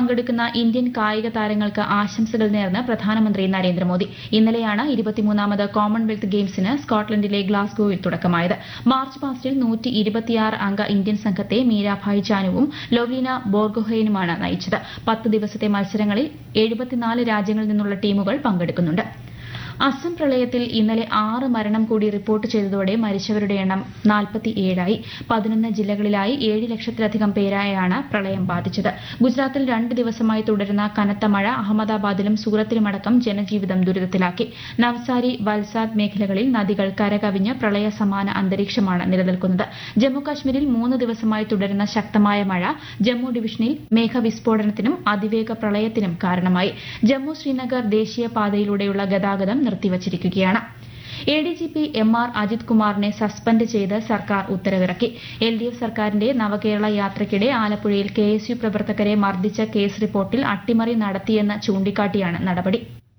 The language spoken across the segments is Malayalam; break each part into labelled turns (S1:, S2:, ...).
S1: പങ്കെടുക്കുന്ന ഇന്ത്യൻ കായിക താരങ്ങൾക്ക് ആശംസകൾ നേർന്ന് പ്രധാനമന്ത്രി നരേന്ദ്രമോദി ഇന്നലെയാണ് ഇരുപത്തിമൂന്നാമത് കോമൺവെൽത്ത് ഗെയിംസിന് സ്കോട്ട്ലൻഡിലെ ഗ്ലാസ്ഗോയിൽ തുടക്കമായത് മാർച്ച് പാസ്റ്റിൽ നൂറ്റി ഇരുപത്തിയാറ് അംഗ ഇന്ത്യൻ സംഘത്തെ മീരാഭായ് ചാനുവും ലോവ്ലീന ബോർഗോഹെനുമാണ് നയിച്ചത് പത്ത് ദിവസത്തെ മത്സരങ്ങളിൽ എഴുപത്തിനാല് രാജ്യങ്ങളിൽ നിന്നുള്ള ടീമുകൾ പങ്കെടുക്കുന്നുണ്ട് അസം പ്രളയത്തിൽ ഇന്നലെ ആറ് മരണം കൂടി റിപ്പോർട്ട് ചെയ്തതോടെ മരിച്ചവരുടെ എണ്ണം നാൽപ്പത്തിയേഴായി പതിനൊന്ന് ജില്ലകളിലായി ഏഴ് ലക്ഷത്തിലധികം പേരായാണ് പ്രളയം ബാധിച്ചത് ഗുജറാത്തിൽ രണ്ട് ദിവസമായി തുടരുന്ന കനത്ത മഴ അഹമ്മദാബാദിലും സൂറത്തിലുമടക്കം ജനജീവിതം ദുരിതത്തിലാക്കി നവസാരി വൽസാദ് മേഖലകളിൽ നദികൾ കരകവിഞ്ഞ് പ്രളയ സമാന അന്തരീക്ഷമാണ് നിലനിൽക്കുന്നത് ജമ്മുകാശ്മീരിൽ മൂന്ന് ദിവസമായി തുടരുന്ന ശക്തമായ മഴ ജമ്മു ഡിവിഷനിൽ മേഘവിസ്ഫോടനത്തിനും അതിവേഗ പ്രളയത്തിനും കാരണമായി ജമ്മു ശ്രീനഗർ ദേശീയപാതയിലൂടെയുള്ള ഗതാഗതം നിർത്തിവച്ചിരിക്കുകയാണ് A D G P M R Ajith കുമാറിനെ സസ്പെൻഡ് ചെയ്ത് സർക്കാർ ഉത്തരവിറക്കി എൽ ഡി എഫ് സർക്കാരിന്റെ നവകേരള യാത്രയ്ക്കിടെ ആലപ്പുഴയിൽ കെ എസ് യു പ്രവർത്തകരെ മർദ്ദിച്ച കേസ് റിപ്പോർട്ടിൽ അട്ടിമറി നടത്തിയെന്ന് ചൂണ്ടിക്കാട്ടിയാണ് നടപടി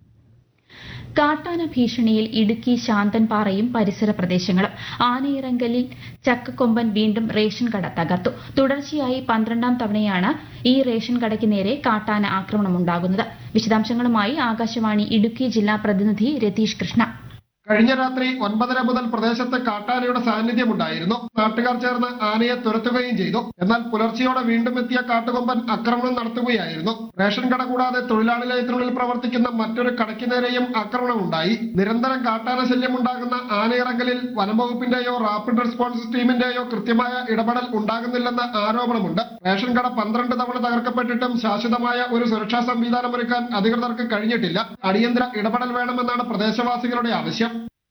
S1: കാട്ടാന ഭീഷണിയിൽ ഇടുക്കി ശാന്തൻപാറയും പരിസര പ്രദേശങ്ങളും ആനയിറങ്കലിൽ ചക്കക്കൊമ്പൻ വീണ്ടും റേഷൻ കട തകർത്തു തുടർച്ചയായി പന്ത്രണ്ടാം തവണയാണ് ഈ റേഷൻ കടയ്ക്ക് നേരെ കാട്ടാന ആക്രമണമുണ്ടാകുന്നത് വിശദാംശങ്ങളുമായി ആകാശവാണി ഇടുക്കി ജില്ലാ പ്രതിനിധി രതീഷ് കൃഷ്ണ
S2: കഴിഞ്ഞ രാത്രി ഒൻപതര മുതൽ പ്രദേശത്ത് കാട്ടാനയുടെ സാന്നിധ്യമുണ്ടായിരുന്നു നാട്ടുകാർ ചേർന്ന് ആനയെ തുരത്തുകയും ചെയ്തു എന്നാൽ പുലർച്ചെയോടെ വീണ്ടും എത്തിയ കാട്ടുകൊമ്പൻ ആക്രമണം നടത്തുകയായിരുന്നു റേഷൻ കട കൂടാതെ തൊഴിലാളി ലയത്തിനുള്ളിൽ പ്രവർത്തിക്കുന്ന മറ്റൊരു കടയ്ക്ക് നേരെയും ആക്രമണം ഉണ്ടായി നിരന്തരം കാട്ടാന ശല്യമുണ്ടാകുന്ന ആനയിറങ്ങലിൽ വനംവകുപ്പിന്റെയോ റാപ്പിഡ് റെസ്പോൺസ് ടീമിന്റെയോ കൃത്യമായ ഇടപെടൽ ഉണ്ടാകുന്നില്ലെന്ന് ആരോപണമുണ്ട് റേഷൻ കട പന്ത്രണ്ട് തവണ തകർക്കപ്പെട്ടിട്ടും ശാശ്വതമായ ഒരു സുരക്ഷാ സംവിധാനം ഒരുക്കാൻ അധികൃതർക്ക് കഴിഞ്ഞിട്ടില്ല അടിയന്തര ഇടപെടൽ വേണമെന്നാണ് പ്രദേശവാസികളുടെ ആവശ്യം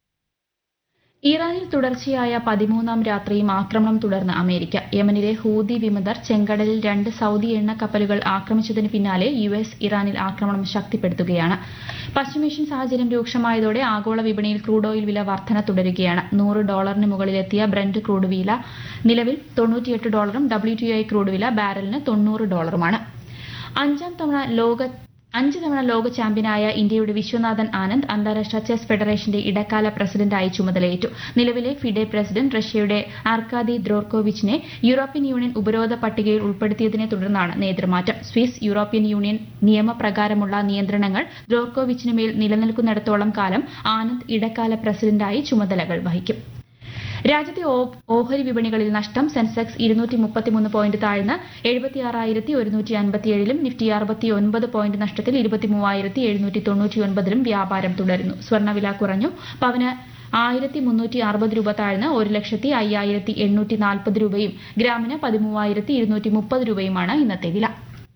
S1: ഇറാനിൽ തുടർച്ചയായ പതിമൂന്നാം രാത്രിയും ആക്രമണം തുടർന്ന് അമേരിക്ക യമനിലെ ഹൂതി വിമതർ ചെങ്കടലിൽ രണ്ട് സൌദി എണ്ണ കപ്പലുകൾ ആക്രമിച്ചതിന് പിന്നാലെ യു എസ് ഇറാനിൽ ആക്രമണം ശക്തിപ്പെടുത്തുകയാണ് പശ്ചിമേഷ്യൻ സാഹചര്യം രൂക്ഷമായതോടെ ആഗോള വിപണിയിൽ ക്രൂഡ് ഓയിൽ വില വർധന തുടരുകയാണ് നൂറ് ഡോളറിന് മുകളിലെത്തിയ ബ്രന്റ് ക്രൂഡ് വില നിലവിൽ തൊണ്ണൂറ്റിയെട്ട് ഡോളറും ഡബ്ല്യു ടി ഐ ക്രൂഡ് വില ബാരലിന് തൊണ്ണൂറ് ഡോളറുമാണ് അഞ്ചാം തവണ ലോക അഞ്ച് തവണ ലോക ചാമ്പ്യനായ ഇന്ത്യയുടെ വിശ്വനാഥൻ ആനന്ദ് അന്താരാഷ്ട്ര ചെസ് ഫെഡറേഷന്റെ ഇടക്കാല പ്രസിഡന്റായി ചുമതലയേറ്റു നിലവിലെ ഫിഡെ പ്രസിഡന്റ് റഷ്യയുടെ ആർക്കാദി ദ്രോർക്കോവിച്ചിനെ യൂറോപ്യൻ യൂണിയൻ ഉപരോധ പട്ടികയിൽ ഉൾപ്പെടുത്തിയതിനെ തുടർന്നാണ് നേതൃമാറ്റം സ്വിസ് യൂറോപ്യൻ യൂണിയൻ നിയമപ്രകാരമുള്ള നിയന്ത്രണങ്ങൾ ദ്രോർക്കോവിച്ചിനുമേൽ നിലനിൽക്കുന്നിടത്തോളം കാലം ആനന്ദ് ഇടക്കാല പ്രസിഡന്റായി ചുമതലകൾ വഹിക്കും രാജ്യത്തെ ഓ- ഓഹരി വിപണികളിൽ നഷ്ടം സെൻസെക്സ് ഇരുന്നൂറ്റി മുപ്പത്തിമൂന്ന് പോയിന്റ് താഴ്ന്ന് എഴുപത്തിയാറായിരത്തി ഒരുന്നൂറ്റി അൻപത്തിയേഴിലും നിഫ്റ്റി അറുപത്തി ഒൻപത് പോയിന്റ് നഷ്ടത്തിൽ ഇരുപത്തി മൂവായിരത്തി എഴുന്നൂറ്റി തൊണ്ണൂറ്റിയൊൻപതിലും വ്യാപാരം തുടരുന്നു സ്വർണ്ണവില കുറഞ്ഞു പവന് ആയിരത്തി മുന്നൂറ്റി അറുപത് രൂപ താഴ്ന്ന് ഒരു ലക്ഷത്തി അയ്യായിരത്തി എണ്ണൂറ്റി നാൽപ്പത് രൂപയും ഗ്രാമിന് പതിമൂവായിരത്തി ഇരുന്നൂറ്റി മുപ്പത് രൂപയുമാണ് ഇന്നത്തെ വില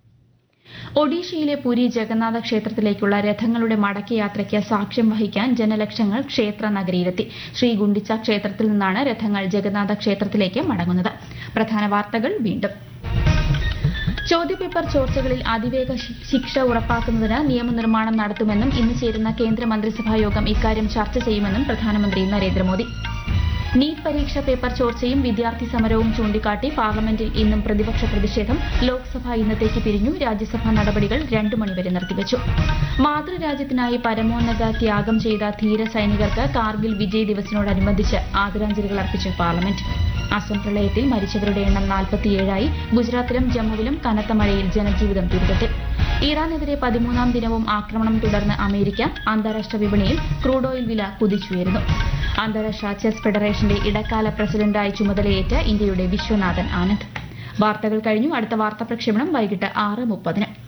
S1: ഒഡീഷയിലെ പുരി ജഗന്നാഥ ക്ഷേത്രത്തിലേക്കുള്ള രഥങ്ങളുടെ മടക്കയാത്രയ്ക്ക് സാക്ഷ്യം വഹിക്കാൻ ജനലക്ഷങ്ങൾ ക്ഷേത്ര നഗരിയിലെത്തി ശ്രീ ഗുണ്ടിച്ച ക്ഷേത്രത്തിൽ നിന്നാണ് രഥങ്ങൾ ജഗന്നാഥ ക്ഷേത്രത്തിലേക്ക് മടങ്ങുന്നത് പ്രധാന വാർത്തകൾ വീണ്ടും ചോദ്യപേപ്പർ ചോർച്ചകളിൽ അതിവേഗ ശി- ശിക്ഷ ഉറപ്പാക്കുന്നതിന് നിയമനിർമ്മാണം നടത്തുമെന്നും ഇന്ന് ചേരുന്ന കേന്ദ്ര മന്ത്രിസഭാ യോഗം ഇക്കാര്യം ചർച്ച ചെയ്യുമെന്നും പ്രധാനമന്ത്രി നരേന്ദ്രമോദി നീറ്റ് പരീക്ഷ പേപ്പർ ചോർച്ചയും വിദ്യാർത്ഥി സമരവും ചൂണ്ടിക്കാട്ടി പാർലമെന്റിൽ ഇന്നും പ്രതിപക്ഷ പ്രതിഷേധം ലോക്സഭ ഇന്നത്തേക്ക് പിരിഞ്ഞു രാജ്യസഭാ നടപടികൾ രണ്ടു മണിവരെ നിർത്തിവച്ചു മാതൃരാജ്യത്തിനായി പരമോന്നത ത്യാഗം ചെയ്ത ധീര സൈനികർക്ക് കാർഗിൽ വിജയ് ദിവസിനോടനുബന്ധിച്ച് ആദരാഞ്ജലികൾ അർപ്പിച്ച് പാർലമെന്റ് അസം പ്രളയത്തിൽ മരിച്ചവരുടെ എണ്ണം നാൽപ്പത്തിയേഴായി ഗുജറാത്തിലും ജമ്മുവിലും കനത്ത മഴയിൽ ജനജീവിതം ദുരിതത്തിൽ ഇറാനെതിരെ പതിമൂന്നാം ദിനവും ആക്രമണം തുടർന്ന് അമേരിക്ക അന്താരാഷ്ട്ര വിപണിയിൽ ക്രൂഡ് ഓയിൽ വില കുതിച്ചുയരുന്നു അന്താരാഷ്ട്ര ചെസ് ഫെഡറേഷന്റെ ഇടക്കാല പ്രസിഡന്റായി ചുമതലയേറ്റ ഇന്ത്യയുടെ വിശ്വനാഥൻ ആനന്ദ് വാർത്തകൾ കഴിഞ്ഞു അടുത്ത വാർത്താ പ്രക്ഷേപണം വൈകിട്ട് ആറ് മുപ്പതിന്